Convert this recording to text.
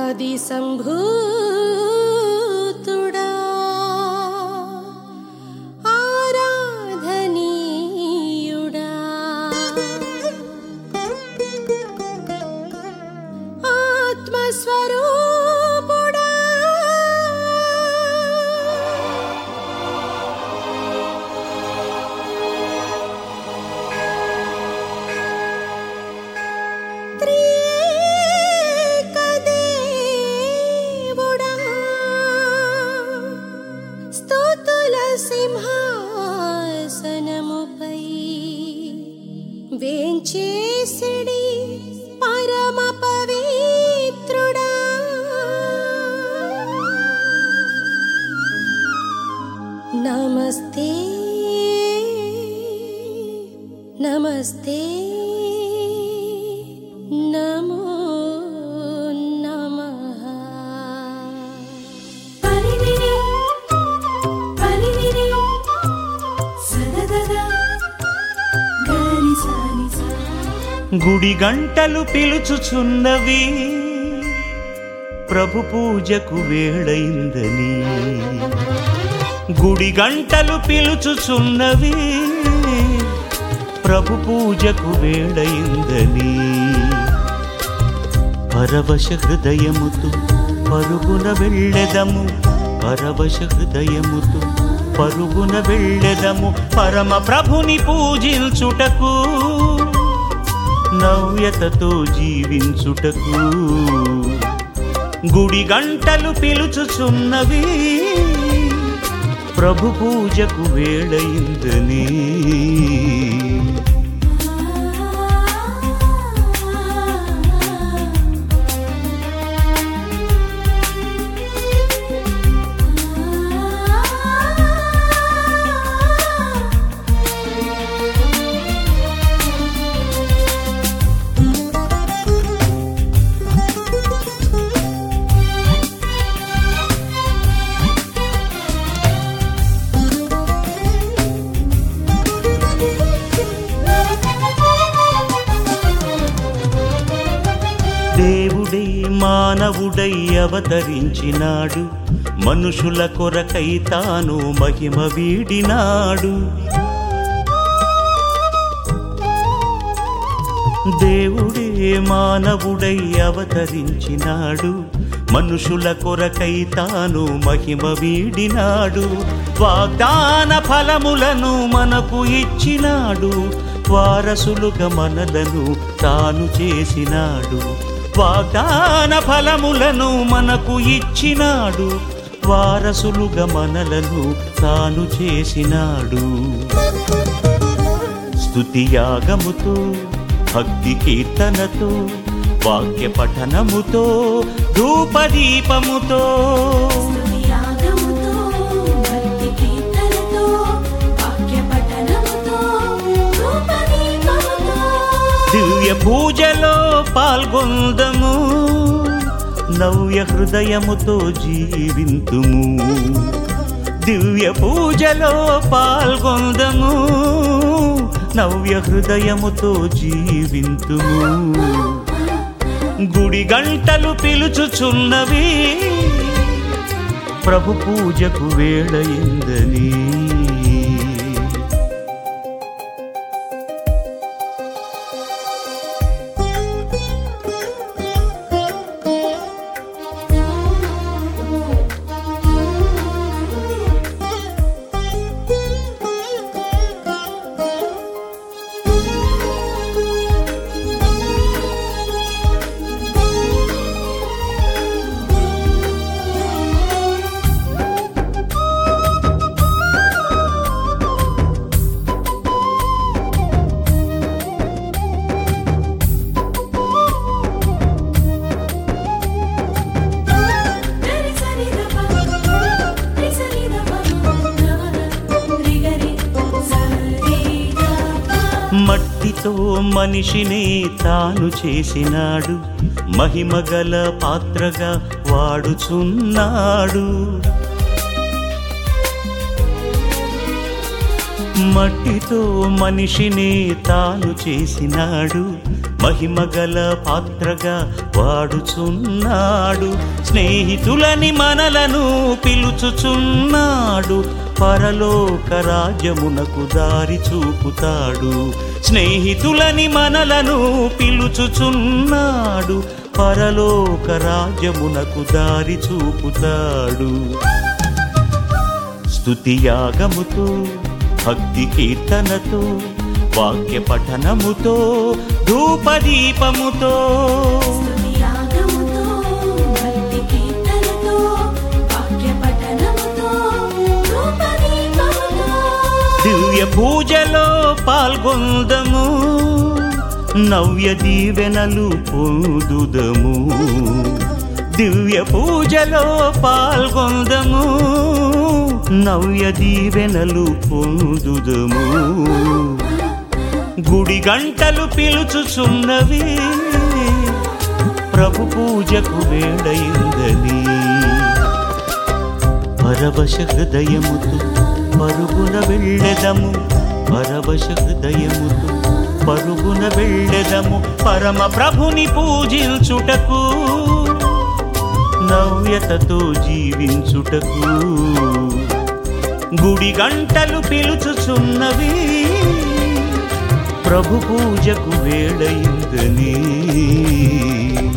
ఆది సంభూతుడా ఆరాధనీయుడా ఆత్మస్వరూపుడా త్రియేకదేవుడా స్తుతుల సింహాసనముపై వేంచేసిడి పరమ పవిత్రుడా నమస్తే నమస్తే నమో నమః పరినిని పరినిని సదదద గరి సాని సా గుడి గంటలు పిలుచుచున్నవి ప్రభు పూజకు వేళయిందని గుడి గంటలు పిలుచుచున్నవి ప్రభు పూజకు వేళయిందని పరవశ హృదయముతో పరుగున వెళ్ళెదము పరవశ హృదయముతో పరుగున వెళ్ళెదము పరమ ప్రభుని పూజించుటకు నవ్యతతో జీవించుటకు గుడి గంటలు పిలుచుచున్నవి ప్రభు పూజకు వేళయిందని దేవుడే మానవుడై అవతరించినాడు మనుషుల కొరకై తాను మహిమ వీడినాడు దేవుడే మానవుడై అవతరించినాడు మనుషుల కొరకై తాను మహిమ వీడినాడు వాగ్దాన ఫలములను మనకు ఇచ్చినాడు వారసులుగా మనలను తాను చేసినాడు వాగ్దాన ఫలములను మనకు ఇచ్చినాడు వారసులుగా మనలను తాను చేసినాడు స్తుతి యాగముతో భక్తి కీర్తనతో వాక్య పఠనముతో ధూపదీపముతో స్తుతియాగముతో భక్తి కీర్తనతో వాక్య పఠనముతో ధూపదీపముతో దివ్య పూజలో పాల్గొందము నవ్య హృదయముతో జీవింతుము దివ్య పూజలో పాల్గొందము నవ్య హృదయముతో జీవింతుము గుడి గంటలు పిలుచుచున్నవి ప్రభు పూజకు వేళయిందని గరి సని దప రి సని దప నవద రి గరి సరి దప మట్టితో మనిషిని తాను చేసినాడు మహిమగల పాత్రగా వాడుచున్నాడు మట్టితో మనిషిని తాను చేసినాడు మహిమగల పాత్రగా వాడుచున్నాడు స్నేహితులని మనలను పిలుచుచున్నాడు పరలోక రాజ్యమునకు దారి చూపుతాడు స్నేహితులని మనలను పిలుచుచున్నాడు పరలోక రాజ్యమునకు దారి చూపుతాడు స్తుతియాగముతో భక్తి కీర్తనతో వాక్య పఠనముతో ధూపదీపముతో స్తుతియాగముతో భక్తి కీర్తనతో వాక్య పఠనముతో ధూపదీపముతో దివ్య పూజలో పాల్గొందము నవ్య దీవెనలు పొందుదము దివ్య పూజలో పాల్గొందము నవ్య దీవెనలు పొందుదము గుడి గంటలు పిలుచుచున్నవి ప్రభు పూజకు వేడయిందని పరవశ హృదయముతో పరుగున వెళ్ళెదము పరవశ హృదయముతో పరుగున వెళ్ళెదము పరమ ప్రభుని పూజించుటకు నవ్యతతో జీవించుటకు గుడి గంటలు పిలుచుచున్నవి ప్రభు పూజకు వేడయిందని